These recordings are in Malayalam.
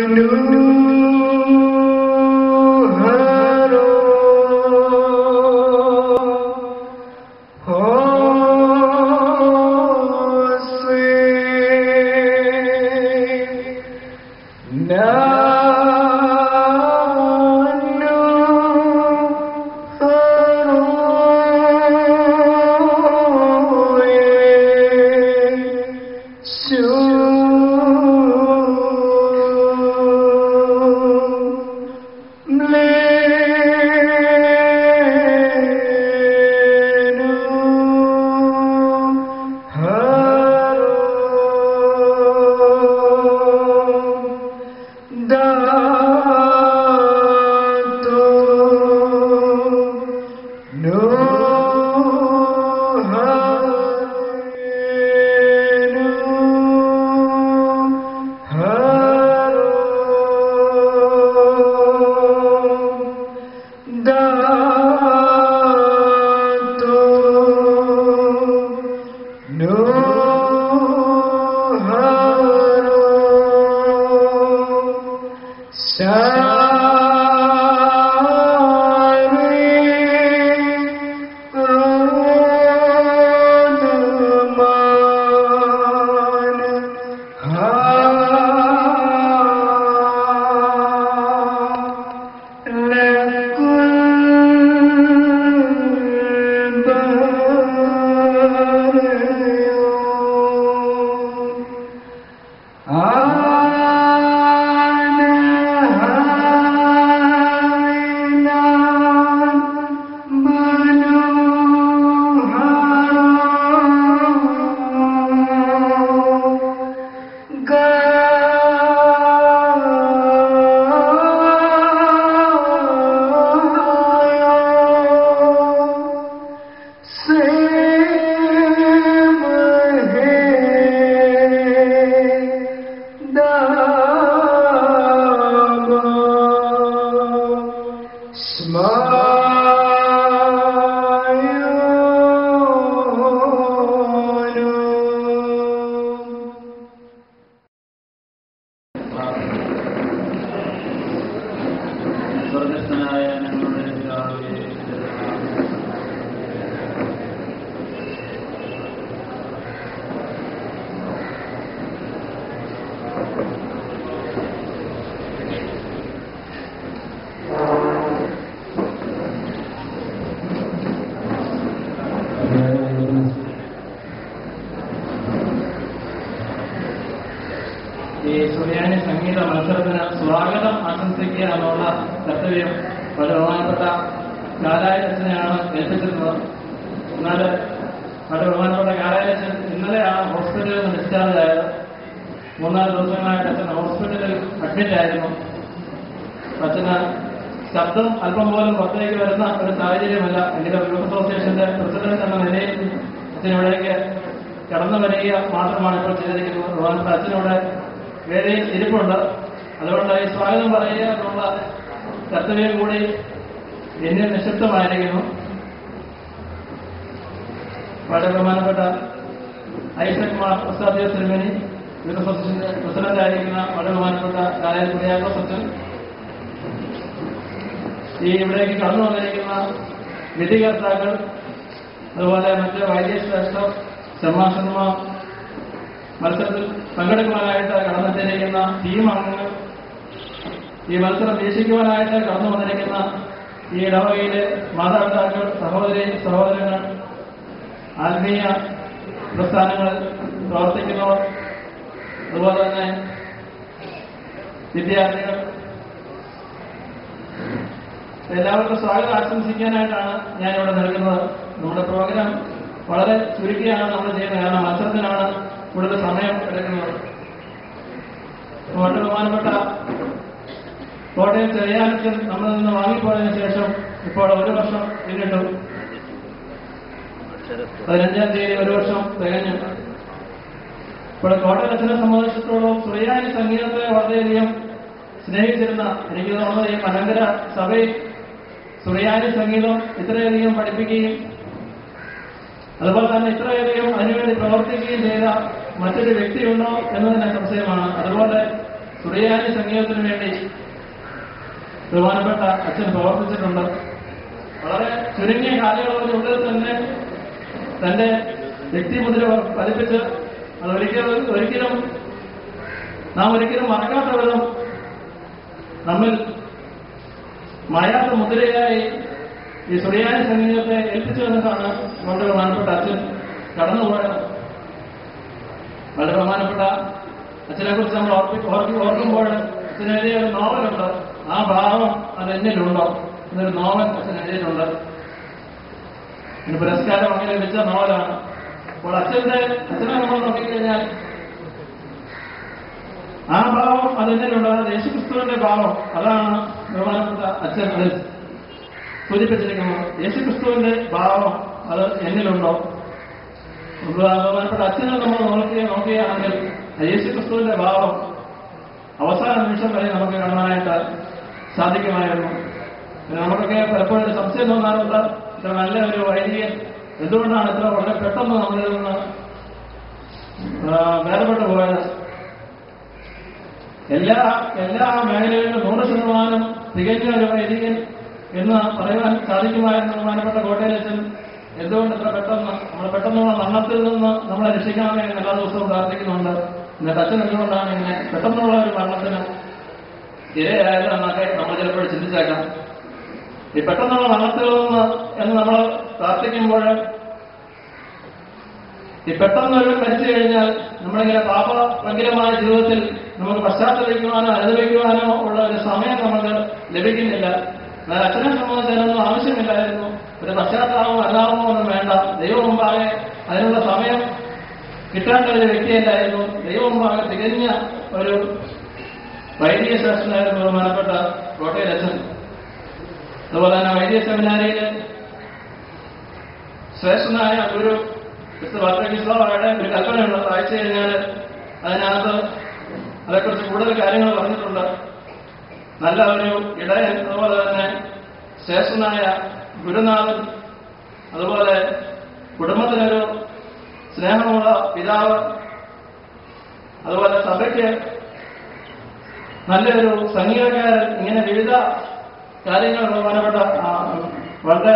സ്വർഗസ്ഥനായ ഞങ്ങളുടെ പിതാവേ, ഈ സുറിയാനി സംഗീത മത്സരത്തിന് സ്വാഗതം ആശംസിക്കുക എന്നുള്ള കർത്തവ്യം വളരെ ബഹുമാനപ്പെട്ട കാലായച്ചനെയാണ് ഏൽപ്പിച്ചിരുന്നത് എന്നാൽ വളരെ ബഹുമാനപ്പെട്ട കാലായച്ചൻ ഇന്നലെയാണ് ഹോസ്പിറ്റലിൽ നിന്ന് ഡിസ്ചാർജ് ആയത് മൂന്നാല് ദിവസങ്ങളായിട്ട് അച്ഛൻ ഹോസ്പിറ്റലിൽ അഡ്മിറ്റ് ആയിരുന്നു അച്ഛന് ശബ്ദം അല്പം പോലും പുറത്തേക്ക് വരുന്ന ഒരു സാഹചര്യമല്ല എങ്കിലും യൂത്ത് അസോസിയേഷന്റെ പ്രസിഡന്റ് എന്ന നിലയിൽ അച്ഛനിവിടേക്ക് കടന്നു വരിക മാത്രമാണ് ഇപ്പോൾ ചെയ്തിരിക്കുന്നത് ബഹുമാനപ്പെട്ട അച്ഛനിവിടെ വേദിയിൽ ഇരിപ്പുണ്ട് അതുകൊണ്ട് ഈ സ്വാഗതം പറയുക എന്നുള്ള കർത്തവ്യം കൂടി എന്നിൽ നിശബ്ദമായിരിക്കുന്നു വളരെ ബഹുമാനപ്പെട്ട ഐസക് മാർ പ്രസാദിയ സിനിമനി യൂത്ത് അസോസിയേഷന്റെ പ്രസിഡന്റ് ആയിരിക്കുന്ന വളരെ ബഹുമാനപ്പെട്ട കായൽ കുര്യാക്കോസ് അച്ഛൻ ഈ ഇവിടേക്ക് കടന്നു വന്നിരിക്കുന്ന വിധികർത്താക്കൾ അതുപോലെ മറ്റ് വൈദ്യശ്രേഷ്ഠർ ശമാശന്മാർ മത്സരത്തിൽ പങ്കെടുക്കുവാനായിട്ട് കടന്നെത്തിയിരിക്കുന്ന ടീം അംഗങ്ങൾ ഈ മത്സരം വീക്ഷിക്കുവാനായിട്ട് കടന്നു വന്നിരിക്കുന്ന ഈ ഇടവകയിലെ മാതാപിതാക്കൾ സഹോദരി സഹോദരങ്ങൾ ആത്മീയ പ്രസ്ഥാനങ്ങളിൽ പ്രവർത്തിക്കുന്നവർ അതുപോലെ തന്നെ വിദ്യാർത്ഥികൾ എല്ലാവർക്കും സ്വാഗതം ആശംസിക്കാനായിട്ടാണ് ഞാൻ ഇവിടെ നൽകുന്നത് നമ്മുടെ പ്രോഗ്രാം വളരെ ചുരുക്കിയാണ് നമ്മൾ ചെയ്യുന്നത് കാരണം മത്സരത്തിനാണ് കൂടുതൽ സമയം എടുക്കുന്നത് വളരെ ബഹുമാനപ്പെട്ട കോട്ടയം ചെറിയാനച്ചൻ നമ്മളിൽ നിന്ന് വാങ്ങിപ്പോയതിനു ശേഷം ഇപ്പോൾ ഒരു വർഷം പിന്നിട്ടു പതിനഞ്ചാം തീയതി ഒരു വർഷം തികഞ്ഞു ഇപ്പോൾ കോട്ടയം അച്ഛനെ സംബന്ധിച്ചിടത്തോളം സുറിയാനി സംഗീതത്തെ വളരെയധികം സ്നേഹിച്ചിരുന്ന എനിക്ക് തോന്നുന്നത് ഈ മലങ്കര സഭയിൽ സുറിയാനി സംഗീതം ഇത്രയധികം പഠിപ്പിക്കുകയും അതുപോലെ തന്നെ ഇത്രയധികം അതിനുവേണ്ടി പ്രവർത്തിക്കുകയും ചെയ്ത മറ്റൊരു വ്യക്തിയുണ്ടോ എന്നതിന് സംശയമാണ് അതുപോലെ സുറിയാനി സംഗീതത്തിന് വേണ്ടി ബഹുമാനപ്പെട്ട അച്ഛൻ പ്രവർത്തിച്ചിട്ടുണ്ട് വളരെ ചുരുങ്ങിയ കാലയളവിനുള്ളിൽ തന്നെ തന്റെ വ്യക്തിമുദ്ര പതിപ്പിച്ച് അത് ഒരിക്കലും ഒരിക്കലും നാം ഒരിക്കലും മറക്കാത്ത വിധം നമ്മിൽ മായാത്ത മുദ്രയായി ഈ സുറിയാനി സംഗീതത്തെ ഏൽപ്പിച്ചു എന്നതാണ് നമ്മുടെ ബഹുമാനപ്പെട്ട അച്ഛൻ കടന്നുപോയത് വളരെ ബഹുമാനപ്പെട്ട അച്ഛനെ കുറിച്ച് നമ്മൾ ഓർപ്പി ഓർക്കി ഓർക്കുമ്പോൾ അച്ഛൻ എഴുതിയ ഒരു നോവലുണ്ട് ആ ഭാവം അത് എന്നിലുണ്ടോ എന്നൊരു നോവൽ അച്ഛൻ എഴുതിയിട്ടുണ്ട് ഇതിന് പുരസ്കാരം അങ്ങനെ ലഭിച്ച നോവലാണ് അപ്പോൾ അച്ഛന്റെ അച്ഛനെ നമ്മൾ നോക്കിക്കഴിഞ്ഞാൽ ആ ഭാവം അതെന്നിലുണ്ട് അത് യേശുക്രിസ്തുവിന്റെ ഭാവം അതാണ് ബഹുമാനപ്പെട്ട അച്ഛൻ അതിൽ സൂചിപ്പിച്ചിരിക്കുന്നത് യേശുക്രിസ്തുവിന്റെ ഭാവം അത് എന്നിലുണ്ടോ ബഹുമാനപ്പെട്ട അച്ഛനെ നമ്മൾ നോക്കിയ നോക്കുകയാണെങ്കിൽ യേശുക്രിസ്തുവിന്റെ ഭാവം അവസാന നിമിഷം വരെ നമുക്ക് കാണാനായിട്ട് സാധിക്കുമായിരുന്നു പിന്നെ നമുക്കൊക്കെ പലപ്പോഴും ഒരു സംശയം തോന്നാറുണ്ട് ഇത്ര നല്ല ഒരു വൈദികൻ എന്തുകൊണ്ടാണ് ഇത്ര വളരെ പെട്ടെന്ന് നമ്മളിൽ നിന്ന് ആ, വേർപെട്ടു പോയത് എല്ലാ എല്ലാ മേഖലകളിലും നൂറ് ശതമാനം തികഞ്ഞ ഒരു വൈദികൻ എന്ന് പറയുവാൻ സാധിക്കുമായിരുന്നു ബഹുമാനപ്പെട്ട കോട്ടയിലച്ചൻ എന്തുകൊണ്ട് ഇത്ര പെട്ടെന്ന് നമ്മൾ പെട്ടെന്നുള്ള മരണത്തിൽ നിന്ന് നമ്മളെ രക്ഷിക്കണമേ എന്ന് എല്ലാ ദിവസവും പ്രാർത്ഥിക്കുന്നുണ്ട് എന്നിട്ട് അച്ഛൻ എന്തുകൊണ്ടാണ് ഇങ്ങനെ പെട്ടെന്നുള്ള ഒരു മരണത്തിന് ഇരയായത് എന്നൊക്കെ നമ്മൾ ചിലപ്പോൾ ചിന്തിച്ചേക്കാം ഈ പെട്ടെന്നുള്ള മരണത്തിൽ നിന്ന് എന്ന് നമ്മൾ പ്രാർത്ഥിക്കുമ്പോൾ ഈ പെട്ടെന്നൊരു മരിച്ചു കഴിഞ്ഞാൽ നമ്മളിങ്ങനെ പാപഭംഗിരമായ ജീവിതത്തിൽ നമുക്ക് പശ്ചാത്തലിക്കുവാനോ അനുഭവിക്കുവാനോ ഉള്ള ഒരു സമയം നമുക്ക് ലഭിക്കുന്നില്ല എന്നാൽ അച്ഛനെ സംബന്ധിച്ച് അതിനൊന്നും ആവശ്യമില്ലായിരുന്നു ഒരു പശ്ചാത്താപമോ അല്ലാമോ ഒന്നും വേണ്ട ദൈവം മുമ്പാകെ അതിനുള്ള സമയം കിട്ടേണ്ട ഒരു വ്യക്തിയല്ലായിരുന്നു ദൈവം മുമ്പാകെ തികഞ്ഞ ഒരു വൈദിക ശ്രേഷ്ഠനായിരുന്നു ബഹുമാനപ്പെട്ട കോട്ടയിൽ അച്ഛൻ അതുപോലെ തന്നെ വൈദിക സെമിനാരിയിൽ ശ്രേഷ്ഠനായ ഒരു ക്രിസ്തു ഭദ്രകിസ്വാവായുടെ ഒരു കൽപ്പനയുണ്ട് വായിച്ചു കഴിഞ്ഞാൽ അതിനകത്ത് അതേക്കുറിച്ച് കൂടുതൽ കാര്യങ്ങൾ പറഞ്ഞിട്ടുണ്ട് നല്ല ഒരു ഇടയൻ അതുപോലെ തന്നെ ശ്രേഷ്ഠനായ ഗുരുനാഥൻ അതുപോലെ കുടുംബത്തിനൊരു സ്നേഹമുള്ള പിതാവ് അതുപോലെ സഭയ്ക്ക് നല്ലൊരു സംഗീതക്കാരൻ ഇങ്ങനെ വിവിധ കാര്യങ്ങൾ ബഹുമാനപ്പെട്ട ആ, വളരെ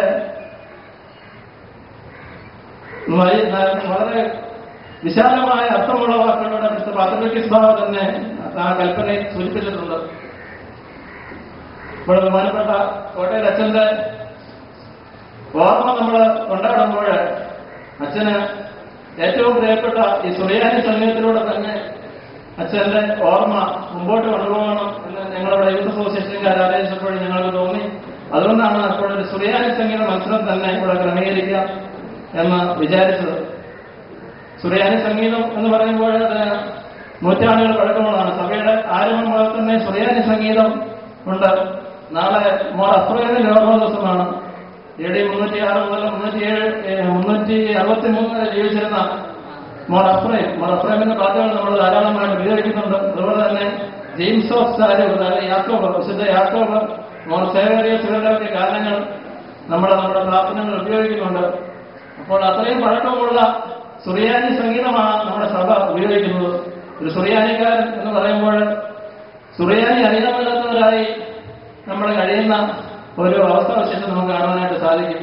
വൈ- ന- വളരെ വിശാലമായ അർത്ഥമുള്ള വാക്കുകളുടെ മിസ്റ്റർ പാത്രക്കിസ് ബാബ തന്നെ ആ കൽപ്പനയിൽ സൂചിപ്പിച്ചിട്ടുണ്ട് ഇപ്പോൾ ബഹുമാനപ്പെട്ട കോട്ടയിൽ അച്ഛന്റെ ഓർമ്മ നമ്മൾ കൊണ്ടാടുമ്പോൾ അച്ഛന് ഏറ്റവും പ്രിയപ്പെട്ട ഈ സുറിയാനി സംഗീതത്തിലൂടെ തന്നെ അച്ഛന്റെ ഓർമ്മ മുമ്പോട്ട് കൊണ്ടുപോകണം എന്ന് ഞങ്ങളുടെ യൂത്ത് അസോസിയേഷൻകാർ ആലോചിച്ചപ്പോൾ ഞങ്ങൾക്ക് തോന്നി അതുകൊണ്ടാണ് അപ്പോൾ ഒരു സുറിയാനി സംഗീത മത്സരം തന്നെ ഇവിടെ ക്രമീകരിക്കാം എന്ന് വിചാരിച്ചത് സുറിയാനി സംഗീതം എന്ന് പറയുമ്പോൾ അത് നൂറ്റാണ്ടുകൾ പഴക്കമുള്ളതാണ് സഭയുടെ ആരംഭം മുതൽ തന്നെ സുറിയാനി സംഗീതം ഉണ്ട് നാളെ മോർ അഫ്രൈനിന്റെ ഓർമ്മ ദിവസമാണ് എ ഡി മുന്നൂറ്റി ആറ് മുതൽ മുന്നൂറ്റി ഏഴ് മുന്നൂറ്റി അറുപത്തി മൂന്ന് വരെ ജീവിച്ചിരുന്ന മോർ അഫ്രൈം മോർ അഫ്രൈമിന്റെ പാട്ടുകൾ നമ്മൾ ധാരാളമായിട്ട് ഉപയോഗിക്കുന്നുണ്ട് അതുപോലെ തന്നെ ജെയിംസ് ഓഫ് സാരു അതായത് യാക്കോബ് വിശുദ്ധ യാക്കോബ് മോർ സേവേറിയസ് ഇവരുടെയൊക്കെ ഗാനങ്ങൾ നമ്മൾ നമ്മുടെ പ്രാർത്ഥനകൾ ഉപയോഗിക്കുന്നുണ്ട് അപ്പോൾ അത്രയും പഴക്കമുള്ള സുറിയാനി സംഗീതമാണ് നമ്മുടെ സഭ ഉപയോഗിക്കുന്നത് ഒരു സുറിയാനിക്കാരൻ എന്ന് പറയുമ്പോൾ സുറിയാനി അറിയാമല്ലാത്തവരായി നമ്മൾ കഴിയുന്ന ഒരു അവസ്ഥാവിശേഷം നമുക്ക് കാണാനായിട്ട് സാധിക്കും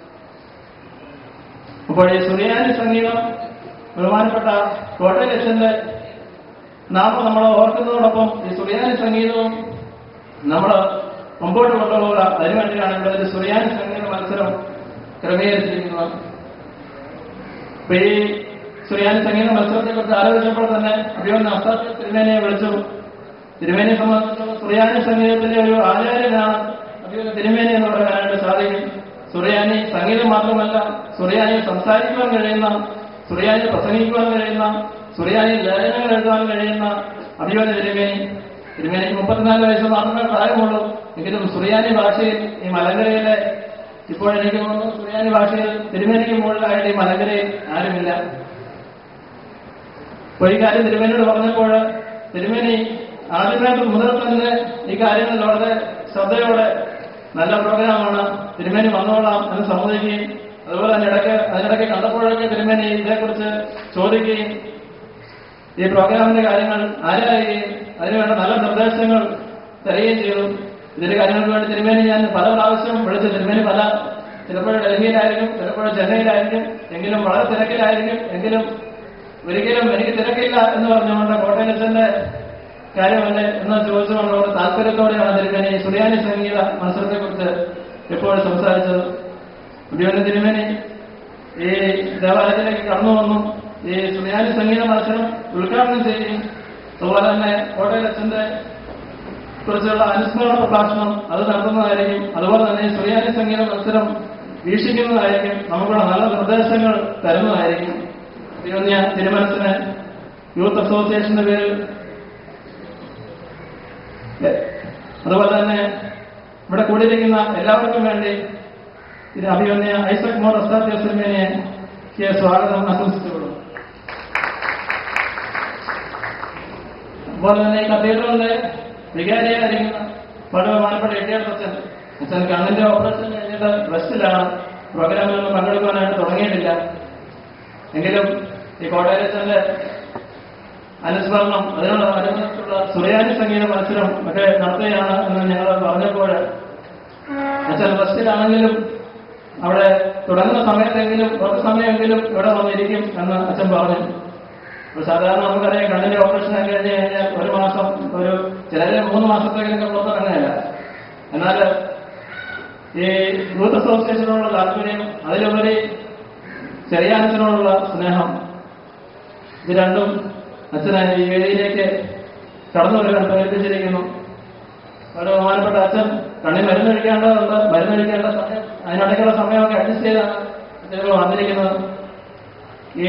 അപ്പോൾ ഈ സുറിയാനി സംഗീതം ബഹുമാനപ്പെട്ട കോട്ടയലച്ഛന്റെ നാമം നമ്മൾ ഓർക്കുന്നതോടൊപ്പം ഈ സുറിയാനി സംഗീതവും നമ്മൾ മുമ്പോട്ട് കൊണ്ടുപോകുക അതിനുവേണ്ടിയാണ് ഇവിടെ ഒരു സുറിയാനി സംഗീത മത്സരം ക്രമീകരിച്ചിരിക്കുന്നത് അപ്പൊ ഈ സുറിയാനി സംഗീത മത്സരത്തെ കുറിച്ച് ആലോചിച്ചപ്പോൾ തന്നെ അഭിമന്യ അസ്താഫ് തിരുമേനിയെ വിളിച്ചു തിരുമേനിയെ സംബന്ധിച്ചിടത്തോളം സുറിയാനി സംഗീതത്തിലെ ഒരു ആചാര്യനാണ് അഭിമന്യ തിരുമേനി എന്ന് പറയാനായിട്ട് സാധിക്കും സുറിയാനി സംഗീതം മാത്രമല്ല സുറിയാനി സംസാരിക്കുവാൻ കഴിയുന്ന സുറിയാനി പ്രസംഗിക്കുവാൻ കഴിയുന്ന സുറിയാനി ലേഖനങ്ങൾ എഴുതാൻ കഴിയുന്ന അഭിമന്യ തിരുമേനി തിരുമേനിക്ക് മുപ്പത്തിനാല് വയസ്സ് മാത്രമേ പ്രായമുള്ളൂ എങ്കിലും സുറിയാനി ഭാഷയിൽ ഈ മലങ്കരയിലെ ഇപ്പോൾ എനിക്ക് തോന്നുന്നു സുറിയാനി ഭാഷയിൽ തിരുമേനിക്ക് മുകളിലായിട്ട് ഈ മലങ്കരയിൽ ആരുമില്ല അപ്പോൾ ഈ കാര്യം തിരുമേനിയോട് പറഞ്ഞപ്പോൾ തിരുമേനി ആദ്യമേ മുതൽ തന്നെ ഈ കാര്യങ്ങൾ വളരെ ശ്രദ്ധയോടെ നല്ല പ്രോഗ്രാമാണ് തിരുമേനി വന്നോളാം എന്ന് സമ്മതിക്കുകയും അതുപോലെ തന്നെ ഇടയ്ക്ക് അതിനിടയ്ക്ക് കണ്ടപ്പോഴൊക്കെ തിരുമേനി ഇതേക്കുറിച്ച് ചോദിക്കുകയും ഈ പ്രോഗ്രാമിന്റെ കാര്യങ്ങൾ ആരായുകയും അതിനുവേണ്ട നല്ല നിർദ്ദേശങ്ങൾ തരികയും ചെയ്തു ഇതിന്റെ കാര്യങ്ങൾക്ക് വേണ്ടി തിരുമേനി ഞാൻ പല പ്രാവശ്യം വിളിച്ചു തിരുമേനി പല ചിലപ്പോൾ ഡൽഹിയിലായിരിക്കും ചിലപ്പോൾ ചെന്നൈയിലായിരിക്കും എങ്കിലും വളരെ തിരക്കിലായിരിക്കും എങ്കിലും ഒരിക്കലും എനിക്ക് തിരക്കില്ല എന്ന് പറഞ്ഞുകൊണ്ട് കോട്ടയത്തിന്റെ കാര്യമല്ലേ എന്ന് ചോദിച്ചുകൊണ്ട് ഒരു താല്പര്യത്തോടെയാണ് തിരുമേനി സുറിയാനി സംഗീത മത്സരത്തെക്കുറിച്ച് എപ്പോഴും സംസാരിച്ചത് ഉപയോഗ തിരുമേനി ഈ ദേവാലയത്തിലേക്ക് കടന്നു വന്നു ഈ സുറിയാനി സംഗീത മത്സരം ഉദ്ഘാടനം ചെയ്യുകയും അതുപോലെ തന്നെ കോട്ടയച്ചന്റെ കുറിച്ചുള്ള അനുസ്മരണ പ്രഭാഷണം അത് നടത്തുന്നതായിരിക്കും അതുപോലെ തന്നെ ഈ സുറിയാനി സംഗീത മത്സരം വീക്ഷിക്കുന്നതായിരിക്കും നമുക്കുള്ള നല്ല നിർദ്ദേശങ്ങൾ തരുന്നതായിരിക്കും തിരുവന്യ തിരുമനസിന് യൂത്ത് അസോസിയേഷന്റെ പേരിൽ അതുപോലെ തന്നെ ഇവിടെ കൂടിയിരിക്കുന്ന എല്ലാവർക്കും വേണ്ടി ഇത് അഭിമന്യ ഐസക് മോർ അസ്താദ്യോസമേനെ സ്വാഗതം ആശംസിച്ചുകൊള്ളു അതുപോലെ തന്നെ ഈ കത്തീഡ്രലിന്റെ വികാരിയായിരിക്കുന്ന വളരെ ബഹുമാനപ്പെട്ട എട്ടിയാർ അച്ഛൻ അച്ഛൻ കണ്ണിന്റെ ഓപ്പറേഷൻ കഴിഞ്ഞിട്ട് റെസ്റ്റിലാണ് പ്രോഗ്രാമിലൊന്നും പങ്കെടുക്കാനായിട്ട് തുടങ്ങിയിട്ടില്ല എങ്കിലും ഈ കോട്ടയച്ചന്റെ അനുസ്മരണം അതിനോട് അനുബന്ധിച്ചുള്ള സുറിയാനി സംഗീത മത്സരം ഒക്കെ നടത്തുകയാണ് എന്ന് ഞങ്ങൾ പറഞ്ഞപ്പോൾ അച്ഛൻ റെസ്റ്റിലാണെങ്കിലും അവിടെ തുടങ്ങുന്ന സമയത്തെങ്കിലും കുറച്ച് സമയമെങ്കിലും ഇവിടെ വന്നിരിക്കും എന്ന് അച്ഛൻ പറഞ്ഞു അപ്പോൾ സാധാരണ നമുക്കറിയാം കണ്ണിന്റെ ഓപ്പറേഷൻ ഒക്കെ കഴിഞ്ഞ് കഴിഞ്ഞാൽ ഒരു മാസം ഒരു ചിലര് മൂന്ന് മാസത്തേക്കൊക്കെ പുറത്തിറങ്ങുകയല്ല എന്നാൽ ഈ യൂത്ത് അസോസിയേഷനോടുള്ള താല്പര്യം അതിലുപരി ചെറിയാനത്തിനോടുള്ള സ്നേഹം ഇത് രണ്ടും അച്ഛനെ ഈ വേദിയിലേക്ക് കടന്നു വരാൻ പ്രേരിപ്പിച്ചിരിക്കുന്നു വളരെ ബഹുമാനപ്പെട്ട അച്ഛൻ കണ്ണി മരുന്ന് കഴിക്കേണ്ടതുണ്ട് മരുന്ന് കഴിക്കേണ്ട സമയം അതിനിടയ്ക്കുള്ള സമയമൊക്കെ അഡ്ജസ്റ്റ് ചെയ്താണ് അച്ഛൻ വന്നിരിക്കുന്നത് ഈ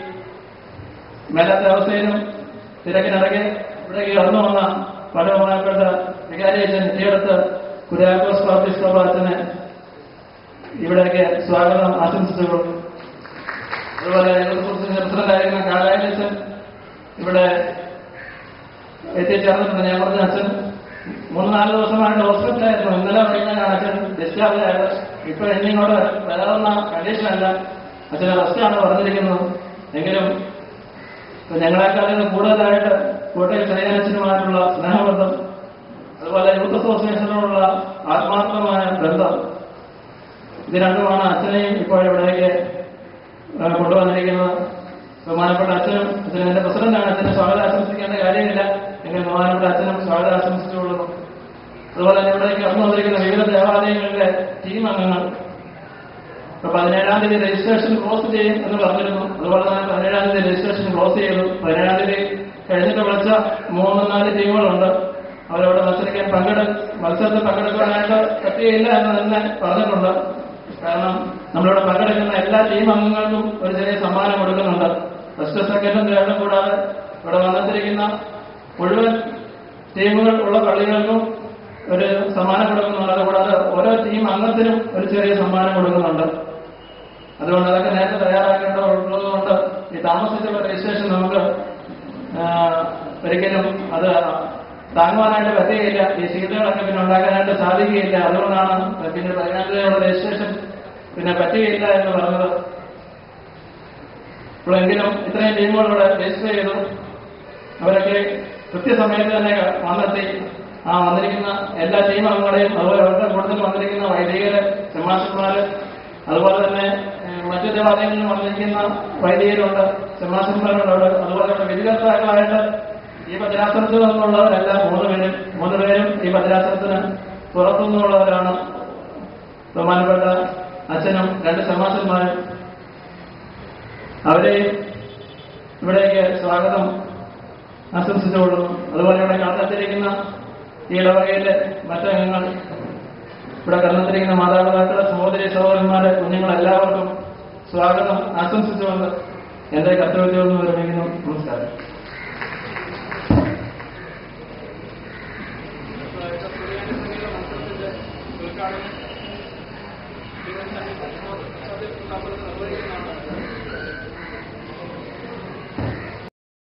മേലാത്ത അവസ്ഥയിലും തിരക്കിനിടയ്ക്ക് ഇവിടേക്ക് കടന്നു വന്ന വളരെ ബഹുമാനപ്പെട്ട വികാരി അച്ഛൻ എത്തിയെടുത്ത് കുര്യാക്കോസ് പാർട്ടീസ് ക്ലബ് അച്ഛനെ ഇവിടേക്ക് സ്വാഗതം ആശംസിച്ചുകൊള്ളു അതുപോലെ പ്രസിഡന്റായിരുന്ന കാലായച്ചൻ ഇവിടെ എത്തിച്ചേർന്നിട്ടുണ്ട് ഞാൻ പറഞ്ഞ അച്ഛൻ മൂന്ന് നാല് ദിവസമായിട്ട് ഹോസ്പിറ്റലായിരുന്നു ഇന്നലെ വൈകുന്നേരം അച്ഛൻ ഡിസ്ചാർജ് ആയത് ഇപ്പൊ എന്നിങ്ങോട്ട് വരാവുന്ന കണ്ടീഷനല്ല അച്ഛന് റെസ്റ്റാണ് പറഞ്ഞിരിക്കുന്നത് എങ്കിലും ഇപ്പൊ ഞങ്ങളെക്കാളും കൂടുതലായിട്ട് കോട്ടയം ചെറിയാനച്ഛനുമായിട്ടുള്ള സ്നേഹബന്ധം അതുപോലെ യൂത്ത് അസോസിയേഷനോടുള്ള ആത്മാർത്ഥമായ ബന്ധം ഇത് രണ്ടുമാണ് അച്ഛനെയും ഇപ്പോൾ ഇവിടേക്ക് ഏഹ് കൊണ്ടുവന്നിരിക്കുന്നത് ബഹുമാനപ്പെട്ട അച്ഛനും അച്ഛനും എന്റെ പ്രസിഡന്റാണ് അച്ഛനെ സ്വാഗതം ആശംസിക്കേണ്ട കാര്യമില്ല എങ്കിൽ ബഹുമാനപ്പെട്ട അച്ഛനും സ്വാഗതം ആശംസിച്ചുകൊള്ളുന്നു അതുപോലെ തന്നെ ഇവിടേക്ക് കടന്നു വന്നിരിക്കുന്ന വിവിധ ദേവാലയങ്ങളിലെ ടീം അംഗങ്ങൾ ഇപ്പൊ പതിനേഴാം തീയതി രജിസ്ട്രേഷൻ ക്ലോസ് ചെയ്യും എന്ന് പറഞ്ഞിരുന്നു അതുപോലെ തന്നെ പതിനേഴാം തീയതി രജിസ്ട്രേഷൻ ക്ലോസ് ചെയ്തു പതിനേഴാം തീയതി കഴിഞ്ഞിട്ട് വിളിച്ച മൂന്ന് നാല് ടീമുകളുണ്ട് അവരവിടെ മത്സരിക്കാൻ പങ്കെടു മത്സരത്തിൽ പങ്കെടുക്കാനായിട്ട് പറ്റുകയില്ല എന്ന് തന്നെ പറഞ്ഞിട്ടുണ്ട് കാരണം നമ്മളിവിടെ പങ്കെടുക്കുന്ന എല്ലാ ടീം അംഗങ്ങൾക്കും ഒരു ചെറിയ സമ്മാനം കൊടുക്കുന്നുണ്ട് ഫസ്റ്റ് സെക്കൻഡും തേർഡും കൂടാതെ ഇവിടെ വന്നെത്തിരിക്കുന്ന മുഴുവൻ ടീമുകൾ ഉള്ള കളികൾക്കും ഒരു സമ്മാനം കൊടുക്കുന്നുണ്ട് അതുകൂടാതെ ഓരോ ടീം അംഗത്തിനും ഒരു ചെറിയ സമ്മാനം കൊടുക്കുന്നുണ്ട് അതുകൊണ്ട് അതൊക്കെ നേരത്തെ തയ്യാറാക്കേണ്ടതുള്ളത് കൊണ്ട് ഈ താമസിച്ചുള്ള രജിസ്ട്രേഷൻ നമുക്ക് ആ, ഒരിക്കലും അത് താങ്ങുവാനായിട്ട് പറ്റുകയില്ല ഈ സീറ്റുകളൊക്കെ പിന്നെ ഉണ്ടാക്കാനായിട്ട് സാധിക്കുകയില്ല അതുകൊണ്ടാണ് പിന്നെ പതിനാലിലുള്ള രജിസ്ട്രേഷൻ പിന്നെ പറ്റുകയില്ല എന്ന് പറഞ്ഞത് ഇപ്പോഴെങ്കിലും ഇത്രയും ടീമുകൾ ഇവിടെ രജിസ്റ്റർ ചെയ്തു അവരൊക്കെ കൃത്യസമയത്ത് തന്നെ വന്നെത്തി ആ വന്നിരിക്കുന്ന എല്ലാ ടീം അംഗങ്ങളെയും അതുപോലെ അവരുടെ കൂടുതൽ വന്നിരിക്കുന്ന വൈദികര് ചെമ്മാശന്മാര് അതുപോലെ തന്നെ ഏഹ്, മറ്റു ദേവാലയങ്ങളിൽ വന്നിരിക്കുന്ന വൈദികരുണ്ട് ചെമ്മാശന്മാരുണ്ട് അവിടെ അതുപോലെ തന്നെ വിധികർത്താക്കളായിട്ട് ഈ ഭദ്രാസനത്തിൽ നിന്നുള്ളവരല്ല മൂന്ന് പേരും മൂന്ന് പേരും ഈ ഭദ്രാസനത്തിന് പുറത്തുനിന്നുള്ളവരാണ് ബഹുമാനപ്പെട്ട അച്ഛനും രണ്ട് ചെമ്മാശന്മാരും അവരെ ഇവിടേക്ക് സ്വാഗതം ആശംസിച്ചുകൊള്ളുന്നു അതുപോലെ ഇവിടെ കടന്നെത്തിരിക്കുന്ന ഈ ഇടവകയിലെ മറ്റംഗങ്ങൾ ഇവിടെ കടന്നെത്തിരിക്കുന്ന മാതാപിതാക്കളെ സഹോദരി സഹോദരന്മാരെ കുഞ്ഞുങ്ങളെല്ലാവർക്കും സ്വാഗതം ആശംസിച്ചുകൊണ്ട് എന്റെ കർത്തവ്യത്തിൽ നിന്ന് വിരമിക്കുന്നു നമസ്കാരം